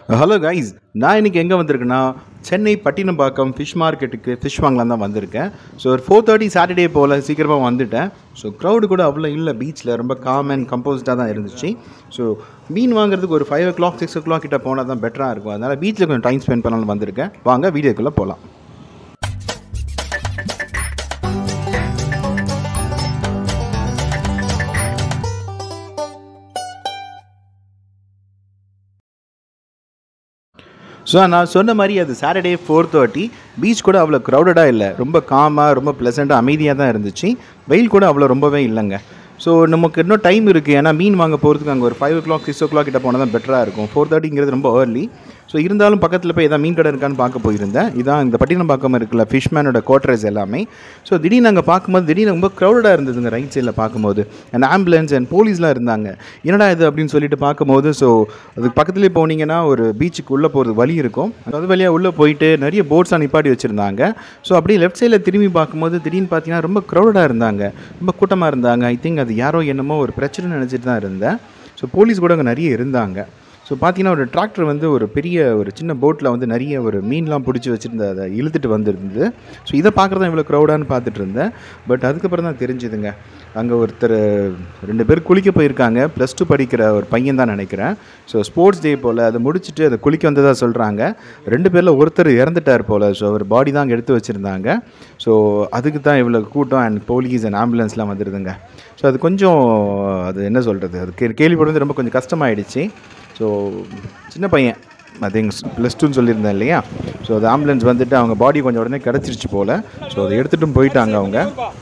hello guys நான் இன்னைக்கு எங்கே வந்திருக்கேன்னா சென்னை பட்டினப்பாக்கம் ஃபிஷ் மார்க்கெட்டுக்கு ஃபிஷ் வாங்கலாம் தான் வந்திருக்கேன் ஸோ ஒரு ஃபோர் தேர்ட்டி சாட்டர்டே போல் சீக்கிரமாக வந்துட்டேன் ஸோ க்ரௌடு கூட அவ்வளோ இல்லை பீச்சில் ரொம்ப காம் அண்ட் கம்போஸ்டாக தான் இருந்துச்சு ஸோ மீன் வாங்குறதுக்கு ஒரு five o'clock six o'clock கிட்ட போனால் தான் பெட்டராக இருக்கும் அதனால் பீச்சில் கொஞ்சம் டைம் ஸ்பெண்ட் பண்ணலாம்னு வந்திருக்கேன் வாங்க வீடியோக்குள்ளே போகலாம் ஸோ நான் சொன்ன மாதிரி அது சாட்டர்டே ஃபோர் தேர்ட்டி பீச் கூட அவ்வளோ க்ரௌடடாக இல்லை ரொம்ப காமாக ரொம்ப ப்ளசண்ட்டாக அமைதியாக தான் இருந்துச்சு வெயில் கூட அவ்வளோ ரொம்பவே இல்லைங்க ஸோ நமக்கு இன்னும் டைம் இருக்குது ஏன்னா மீன் வாங்க போகிறதுக்கு அங்கே ஒரு five o'clock six o'clock கிட்ட போனால் தான் பெட்டராக இருக்கும் ஃபோர் தேர்ட்டிங்கிறது ரொம்ப ஏர்லி ஸோ இருந்தாலும் பக்கத்தில் போய் எதாவது மீன் கடை இருக்கான்னு பார்க்க போயிருந்தேன் இதான் இந்த பட்டினப்பாக்கம் இருக்குல்ல ஃபிஷ்மேனோட குவார்டர்ஸ் எல்லாமே ஸோ திடீர்னு அங்கே பார்க்கும்போது திடீர்னு ரொம்ப க்ரௌடடாக இருந்ததுங்க ரைட் சைடில் பார்க்கும்போது அண்ட் ஆம்புலன்ஸ் அண்ட் போலீஸ்லாம் இருந்தாங்க என்னடா இது அப்படின்னு சொல்லிட்டு பார்க்கும்போது ஸோ அதுக்கு பக்கத்துலேயே போனீங்கன்னா ஒரு பீச்சுக்கு உள்ளே போகிறது வழி இருக்கும் அது வழியாக உள்ளே போயிட்டு நிறைய போட்ஸாக நிப்பாட்டி வச்சுருந்தாங்க ஸோ அப்படியே லெஃப்ட் சைடில் திரும்பி பார்க்கும்போது திடீர்னு பார்த்தீங்கன்னா ரொம்ப க்ரௌடடாக இருந்தாங்க ரொம்ப கூட்டமாக இருந்தாங்க ஐ திங்க் அது யாரோ என்னமோ ஒரு பிரச்சனை நினச்சிட்டு தான் இருந்தேன் ஸோ போலீஸ் கூட அங்கே நிறைய இருந்தாங்க ஸோ பார்த்தீங்கன்னா ஒரு டிராக்டர் வந்து ஒரு பெரிய ஒரு சின்ன போட்டில் வந்து நிறைய ஒரு மீன்லாம் பிடிச்சி வச்சுருந்த அதை இழுத்துட்டு வந்திருந்தது ஸோ இதை பார்க்குறது இவ்வளோ க்ரௌடான்னு பார்த்துட்டு இருந்தேன் பட் அதுக்கப்புறம் தான் தெரிஞ்சுதுங்க அங்கே ஒருத்தர் ரெண்டு பேர் குளிக்க போயிருக்காங்க ப்ளஸ் டூ படிக்கிற ஒரு பையன் தான் நினைக்கிறேன் ஸோ ஸ்போர்ட்ஸ் டே போல் அதை முடிச்சுட்டு அதை குளிக்க வந்ததாக சொல்கிறாங்க ரெண்டு பேரில் ஒருத்தர் இறந்துட்டார் போல் ஸோ அவர் பாடி தான் அங்கே எடுத்து வச்சுருந்தாங்க ஸோ அதுக்கு தான் இவ்வளோ கூட்டம் அண்ட் போலீஸ் அண்ட் ஆம்புலன்ஸ்லாம் வந்துடுதுங்க ஸோ அது கொஞ்சம் அது என்ன சொல்கிறது அது கே கேள்விப்படுறது ரொம்ப கொஞ்சம் கஷ்டமாயிடுச்சு ஸோ சின்ன பையன் ஐ திங்க் ப்ளஸ் டூன்னு சொல்லியிருந்தேன் இல்லையா ஸோ அது ஆம்புலன்ஸ் வந்துட்டு அவங்க பாடி கொஞ்சம் உடனே கிடச்சிருச்சு போல் ஸோ அதை எடுத்துகிட்டும் போயிட்டாங்க அவங்க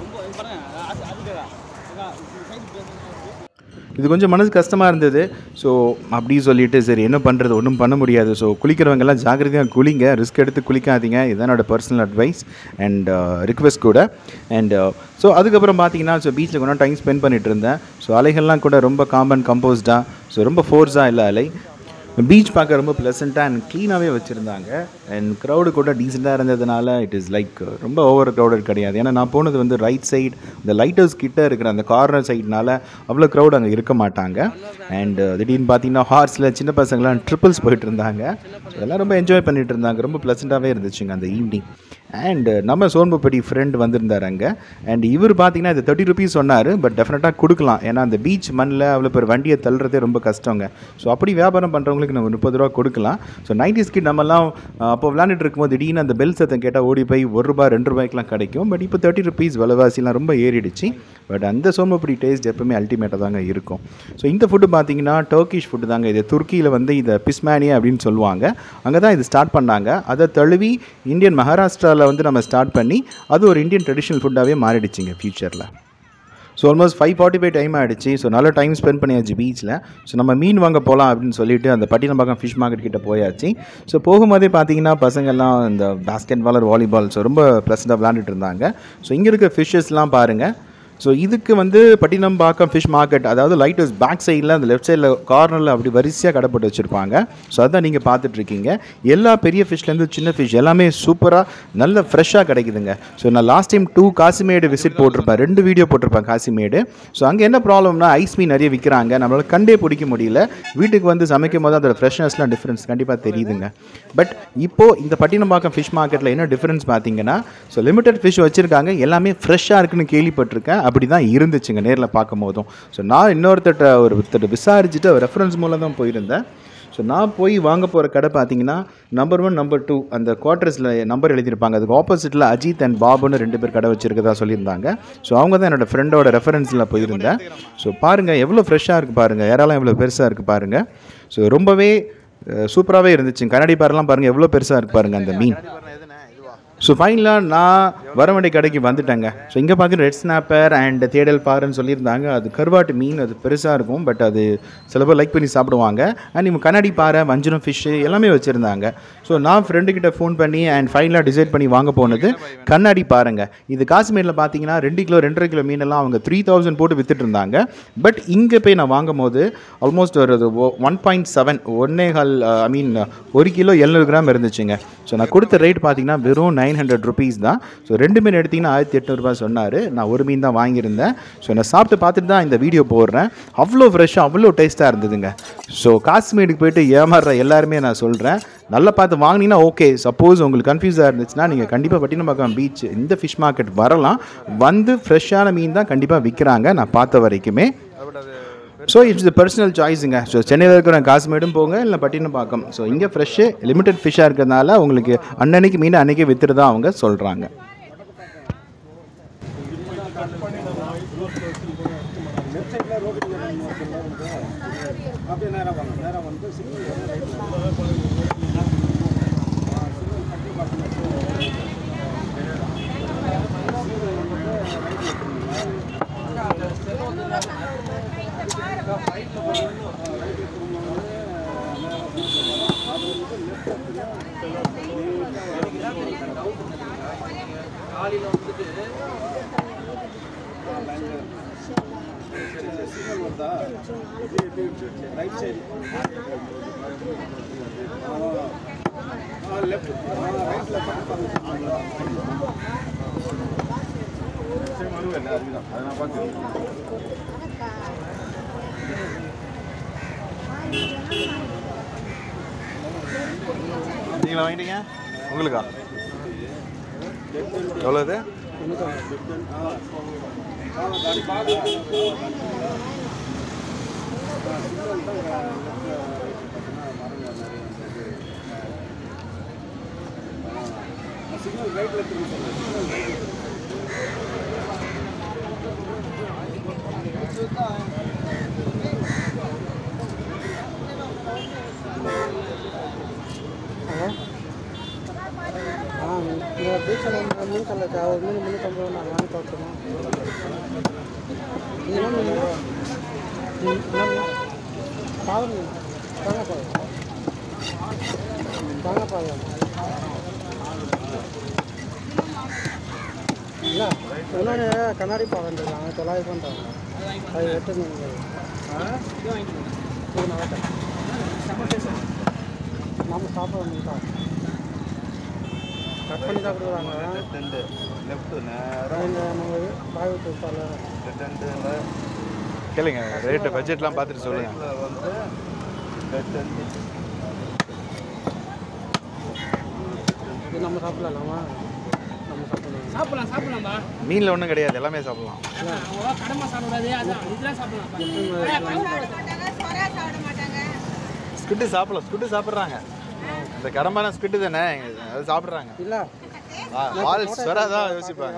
இது கொஞ்சம் மனசு கஷ்டமாக இருந்தது ஸோ அப்படி சொல்லிட்டு சரி என்ன பண்ணுறது ஒன்றும் பண்ண முடியாது ஸோ குளிக்கிறவங்கெல்லாம் ஜாக்கிரதையாக குளிங்க ரிஸ்க் எடுத்து குளிக்காதீங்க இதுதான் என்னோட பர்சனல் அட்வைஸ் அண்ட் ரிக்வெஸ்ட் கூட அண்ட் ஸோ அதுக்கப்புறம் பார்த்தீங்கன்னா ஸோ பீச்சில் கொஞ்சம் டைம் ஸ்பெண்ட் பண்ணிட்டு இருந்தேன் ஸோ அலைகள்லாம் கூட ரொம்ப காம்பன் கம்போஸ்டாக ஸோ ரொம்ப ஃபோர்ஸாக இல்லை அலை பீச் பார்க்க ரொம்ப ப்ளசண்ட்டாக அண்ட் க்ளீனாகவே வச்சுருந்தாங்க அண்ட் க்ரௌடு கூட டீசெண்டாக இருந்ததுனால இட் இஸ் லைக் ரொம்ப ஓவர் க்ரௌடட் கிடையாது ஏன்னா நான் போனது வந்து ரைட் சைடு இந்த லைட்டர்ஸ் கிட்டே இருக்கிற அந்த கார்னர் சைட்னால அவ்வளோ க்ரௌட் அங்கே இருக்க மாட்டாங்க அண்ட் திடீர்னு பார்த்தீங்கன்னா ஹார்ஸில் சின்ன பசங்களாம் ட்ரிப்பிள்ஸ் போயிட்டு இருந்தாங்க ஸோ எல்லாம் ரொம்ப என்ஜாய் பண்ணிட்டு இருந்தாங்க ரொம்ப ப்ளசண்ட்டாகவே இருந்துச்சுங்க அந்த ஈவினிங் அண்ட் நம்ம சோன்பப்படி ஃப்ரெண்ட் வந்திருந்தார் அங்கே அண்ட் இவர் பார்த்தீங்கன்னா இது தேர்ட்டி ருபீஸ் சொன்னார் பட் டெஃபினட்டாக கொடுக்கலாம் ஏன்னா அந்த பீச் மண்ணில் அவ்வளோ பேர் வண்டியை தள்ளுறதே ரொம்ப கஷ்டங்க ஸோ அப்படி வியாபாரம் பண்ணுறவங்களுக்கு நம்ம முப்பது ரூபா கொடுக்கலாம் ஸோ நைன்டி ஸ்கிட் நம்மலாம் அப்போ விளாண்டுட்டு இருக்கும்போது திடீர்னு அந்த பெல் சத்தம் கேட்டால் ஓடி போய் ஒரு ரூபா ரெண்டு ரூபாய்க்குலாம் கிடைக்கும் பட் இப்போ தேர்ட்டி ருபீஸ் விலைவாசிலாம் ரொம்ப ஏறிடுச்சு பட் அந்த சோம்பப்படி டேஸ்ட் எப்பவுமே அல்டிமேட்டாக தாங்க இருக்கும் ஸோ இந்த ஃபுட்டு பார்த்தீங்கன்னா டர்க்கிஷ் ஃபுட்டு தாங்க இது துருக்கியில் வந்து இதை பிஸ்மானியா அப்படின்னு சொல்லுவாங்க அங்கே தான் இது ஸ்டார்ட் பண்ணாங்க அதை தழுவி இந்தியன் மகாராஷ்டிராவில் வந்து நம்ம ஸ்டார்ட் பண்ணி அது ஒரு இந்தியன் ட்ரெடிஷ்னல் ஃபுட்டாகவே மாறிடுச்சுங்க ஃப்யூச்சரில் so almost five forty five time ஆகிடுச்சு ஸோ நல்ல டைம் ஸ்பெண்ட் பண்ணியாச்சு பீச்சில் ஸோ நம்ம மீன் வாங்க போகலாம் அப்படின்னு சொல்லிட்டு அந்த பட்டினப்பாக்கம் ஃபிஷ் மார்க்கெட் கிட்ட போயாச்சு ஸோ போகும்போதே பார்த்தீங்கன்னா பசங்கள்லாம் இந்த பாஸ்கெட் பாலர் வாலிபால் ஸோ ரொம்ப ப்ளசண்ட்டாக விளாண்டுட்டு இருந்தாங்க ஸோ இங்கே இருக்க ஃபிஷ்ஷஸ்லாம் பாருங்கள் ஸோ இதுக்கு வந்து பட்டினம்பாக்கம் ஃபிஷ் மார்க்கெட் அதாவது லைட் ஹவுஸ் பேக் சைடில் அந்த லெஃப்ட் சைடில் கார்னரில் அப்படி வரிசையாக கடை போட்டு வச்சுருப்பாங்க ஸோ அதான் நீங்கள் பார்த்துட்ருக்கீங்க எல்லா பெரிய ஃபிஷ்லேருந்து சின்ன ஃபிஷ் எல்லாமே சூப்பராக நல்ல ஃப்ரெஷ்ஷாக கிடைக்குதுங்க ஸோ நான் last time to Kasimedu visit போட்டிருப்பேன் ரெண்டு வீடியோ போட்டிருப்பேன் காசிமேடு ஸோ அங்கே என்ன ப்ராப்ளம்னா ஐஸ் மீன் நிறைய விற்கிறாங்க நம்மளால் கண்டே பிடிக்க முடியல வீட்டுக்கு வந்து சமைக்கும் போது அதோட ஃப்ரெஷ்னஸ்லாம் டிஃப்ரென்ஸ் கண்டிப்பாக தெரியுதுங்க பட் இப்போது இந்த பட்டினம்பாக்கம் ஃபிஷ் மார்க்கெட்டில் என்ன டிஃப்ரென்ஸ் பார்த்தீங்கன்னா ஸோ லிமிட்டட் ஃபிஷ் வச்சுருக்காங்க எல்லாமே ஃப்ரெஷ்ஷாக இருக்குன்னு கேள்விப்பட்டிருக்கேன் அப்படி தான் இருந்துச்சுங்க நேரில் பார்க்கும் போதும் ஸோ நான் இன்னொருத்தட்ட ஒருத்தர் விசாரிச்சுட்டு ரெஃபரன்ஸ் மூலம் தான் போயிருந்தேன் ஸோ நான் போய் வாங்க போகிற கடை பார்த்தீங்கன்னா நம்பர் ஒன் நம்பர் டூ அந்த குவார்ட்டர்ஸில் நம்பர் எழுதியிருப்பாங்க அதுக்கு ஆப்போசிட்டில் அஜித் அண்ட் பாபுன்னு ரெண்டு பேர் கடை வச்சுருக்கதா சொல்லியிருந்தாங்க ஸோ அவங்க தான் என்னோடய ஃப்ரெண்டோட ரெஃபரன்ஸில் போயிருந்தேன் ஸோ பாருங்கள் எவ்வளோ ஃப்ரெஷ்ஷாக இருக்குது பாருங்கள் ஏராளம் எவ்வளோ பெருசாக இருக்குது பாருங்கள் ஸோ ரொம்பவே சூப்பராகவே இருந்துச்சு கண்ணாடி பாரெல்லாம் பாருங்கள் எவ்வளோ பெருசாக இருக்குது பாருங்கள் அந்த மீன் ஸோ ஃபைனலாக நான் வர வேண்டிய கடைக்கு வந்துட்டேங்க ஸோ இங்கே பார்க்குற ரெட் ஸ்னாப்பர் அண்ட் தேடல் பாருன்னு சொல்லியிருந்தாங்க அது கருவாட்டு மீன் அது பெருசாக இருக்கும் பட் அது சில பேர் லைக் பண்ணி சாப்பிடுவாங்க அண்ட் இவங்க கண்ணாடி பாறை வஞ்சரம் ஃபிஷ்ஷு எல்லாமே வச்சுருந்தாங்க ஸோ நான் ஃப்ரெண்டுக்கிட்ட ஃபோன் பண்ணி அண்ட் ஃபைனலாக டிசைட் பண்ணி வாங்க போனது கண்ணாடி பாருங்க இது காஷ்மீரில் பார்த்தீங்கன்னா ரெண்டு கிலோ ரெண்டரை கிலோ மீனெல்லாம் அவங்க த்ரீ தௌசண்ட் போட்டு வித்துட்டு இருந்தாங்க பட் இங்கே போய் நான் வாங்கும் போது ஆல்மோஸ்ட் ஒரு ஒன் பாயிண்ட் செவன் ஒன்னே கால் ஐ மீன் ஒரு கிலோ எழுநூறு கிராம் இருந்துச்சுங்க ஸோ நான் கொடுத்த ரேட் பார்த்தீங்கன்னா வெறும் நைன் நைன் ஹண்ட்ரட் ருபீஸ் தான் ஸோ ரெண்டு மீன் எடுத்திங்கன்னா ஆயிரத்தி எட்நூறுபா சொன்னார் நான் ஒரு மீன் தான் வாங்கியிருந்தேன் ஸோ நான் சாப்பிட்டு பார்த்துட்டு தான் இந்த வீடியோ போடுறேன் அவ்வளோ ஃப்ரெஷ்ஷாக அவ்வளோ டேஸ்ட்டாக இருந்ததுங்க ஸோ காஷ்மீருக்கு போயிட்டு ஏமாறுற எல்லாருமே நான் சொல்கிறேன் நல்லா பார்த்து வாங்கினீங்கன்னா ஓகே சப்போஸ் உங்களுக்கு கன்ஃபியூஸாக இருந்துச்சுன்னா நீங்கள் கண்டிப்பாக பட்டினப்பாக்கம் பீச் இந்த ஃபிஷ் மார்க்கெட் வரலாம் வந்து ஃப்ரெஷ்ஷான மீன் தான் கண்டிப்பாக விற்கிறாங்க நான் பார்த்த வரைக்குமே ஸோ இட்ஸ் த பர்சனல் சாய்ஸுங்க ஸோ சென்னையில் இருக்கிற காசுமேடும் போங்க இல்லை பட்டினப்பாக்கம் ஸோ இங்கே ஃப்ரெஷ்ஷு லிமிடெட் ஃபிஷ்ஷாக இருக்கிறதுனால உங்களுக்கு அன்னன்னைக்கு மீன் அன்னைக்கு வித்துட்டு தான் அவங்க சொல்கிறாங்க நீங்களா வாங்கிட்டீங்க உங்களுக்கா எவ்வளோ இது ஆ இந்த பீச்சில் வந்து மீன் கல்லுக்கு ஒரு மீன் முந்நூற்றம்பது ரூபா நான் வாங்கி பார்த்துருவோம் இது என்ன மீன் ம், என்ன மீன் பாவை மீன் தாங்கப்பாவை தாங்கப்பாவை இல்லை இன்னொன்று கண்ணாடி பாவை இருக்காங்க தொள்ளாயிரம் ரூபான்றாங்க அது எட்டு மீன் இது நல்லா நம்ம சாப்பிட மீன் தான் கட் பண்ணி தான் கொடுக்குறாங்க ரெண்டு லெஃப்ட் இந்த நம்ம பாய் விட்டு பால கேளுங்க ரேட்டு பட்ஜெட்லாம் பார்த்துட்டு சொல்லுங்கள் இது நம்ம சாப்பிடலாமா நம்ம சாப்பிடலாம் சாப்பிடலாம் சாப்பிடலாம்பா மீனில் ஒன்றும் கிடையாது எல்லாமே சாப்பிடலாம் அவ்வளோ கடமை சாப்பிடாது அதான் இதெல்லாம் சாப்பிடலாம் ஸ்குட்டு சாப்பிடலாம் ஸ்குட்டு சாப்பிட்றாங்க இந்த கடம்பான ஸ்குட்டு தானே அது சாப்பிட்றாங்க இல்லை பால் ஸ்வரா தான் யோசிப்பாங்க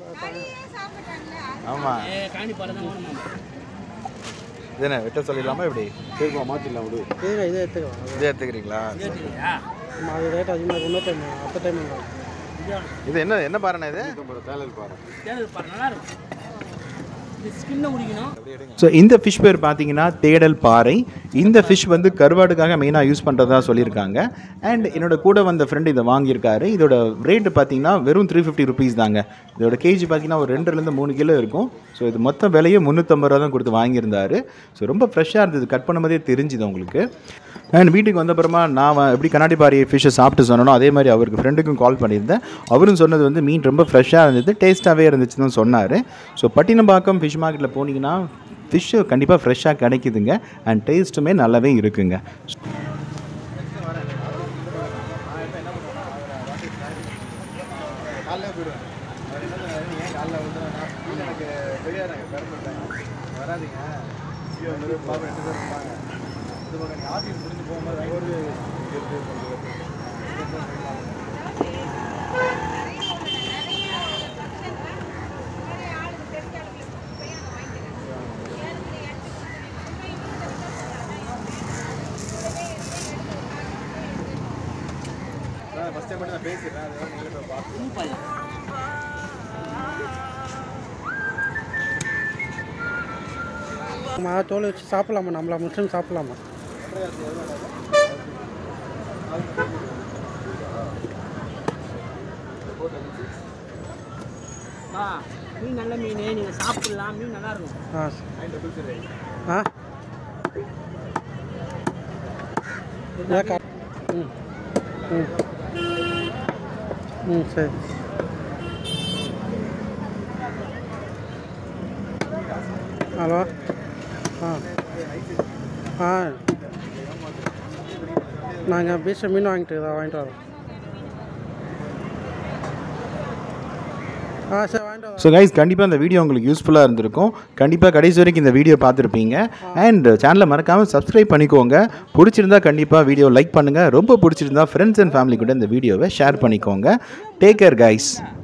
ஆமாம் ஏ காணி பாரு தான் வேணுமா இதுதானே வெட்ட சொல்லிடலாமா இப்படி கேட்குமா மாற்றிடலாம் விடு இது இதை எடுத்துக்கலாம் இதே எடுத்துக்கிறீங்களா சரியா அது ரேட் அதிகமாக இன்னொரு டைம் அடுத்த டைம் இது என்ன என்ன பாருண்ணா இது தேர்தல் பாரு நல்லா இருக்கும் இது ஸ்கின்னை குடிக்கணும் ஸோ இந்த ஃபிஷ் பேர் பார்த்தீங்கன்னா தேடல் பாறை இந்த ஃபிஷ் வந்து கருவாடுக்காக மெயினாக யூஸ் பண்ணுறதா சொல்லியிருக்காங்க அண்ட் என்னோட கூட வந்த ஃப்ரெண்டு இதை வாங்கியிருக்காரு இதோட ரேட்டு பார்த்தீங்கன்னா வெறும் த்ரீ ஃபிஃப்டி ருபீஸ் தாங்க இதோட கேஜி பார்த்தீங்கன்னா ஒரு ரெண்டுலேருந்து மூணு கிலோ இருக்கும் ஸோ இது மொத்த விலையே முந்நூற்றம்பது ரூபா தான் கொடுத்து வாங்கியிருந்தாரு ஸோ ரொம்ப ஃப்ரெஷ்ஷாக இருந்தது கட் பண்ணும் போதே தெரிஞ்சுது உங்களுக்கு அண்ட் வீட்டுக்கு வந்தப்புறமா நான் வ- எப்படி கண்ணாடி பாரி ஃபிஷ்ஷை சாப்பிட்டு சொன்னனோ அதே மாதிரி அவருக்கு ஃப்ரெண்டுக்கும் கால் பண்ணியிருந்தேன் அவரும் சொன்னது வந்து மீன் ரொம்ப ஃப்ரெஷ்ஷாக இருந்தது டேஸ்ட்டாகவே இருந்துச்சுன்னு சொன்னார் ஸோ பட்டினப்பாக்கம் ஃபிஷ் மார்க்கெட்டில் போனீங்கன்னா ஃபிஷ்ஷு கண்டிப்பாக ஃப்ரெஷ்ஷாக கிடைக்குதுங்க அண்ட் டேஸ்ட்டுமே நல்லாவே இருக்குங்க நம்ம தோல் வச்சு சாப்பிடலாமா நம்மளா முஸ்லீம் சாப்பிடலாமா ஆ மீன் நல்ல மீன் நீங்கள் சாப்பிடலாம் மீன் நல்லா இருக்கும் ஆ ஆ ஏன் கா- ம் ம் ம் சரி ஹலோ ஆ ஆ நாங்கள் பீச்சில் மீன் வாங்கிட்டு இருக்கோம் வாங்கிட்டு வரோம் ஆ சரி வாங்கிட்டு வரோம் ஸோ கைஸ் கண்டிப்பாக இந்த வீடியோ உங்களுக்கு யூஸ்ஃபுல்லாக இருந்திருக்கும் கண்டிப்பாக கடைசி வரைக்கும் இந்த வீடியோ பார்த்துருப்பீங்க அண்ட் சேனலை மறக்காமல் சப்ஸ்கிரைப் பண்ணிக்கோங்க பிடிச்சிருந்தா கண்டிப்பாக வீடியோ லைக் பண்ணுங்கள் ரொம்ப பிடிச்சிருந்தா ஃப்ரெண்ட்ஸ் அண்ட் ஃபேமிலி கூட இந்த வீடியோவை ஷேர் பண்ணிக்கோங்க டேக் கேர் கைஸ்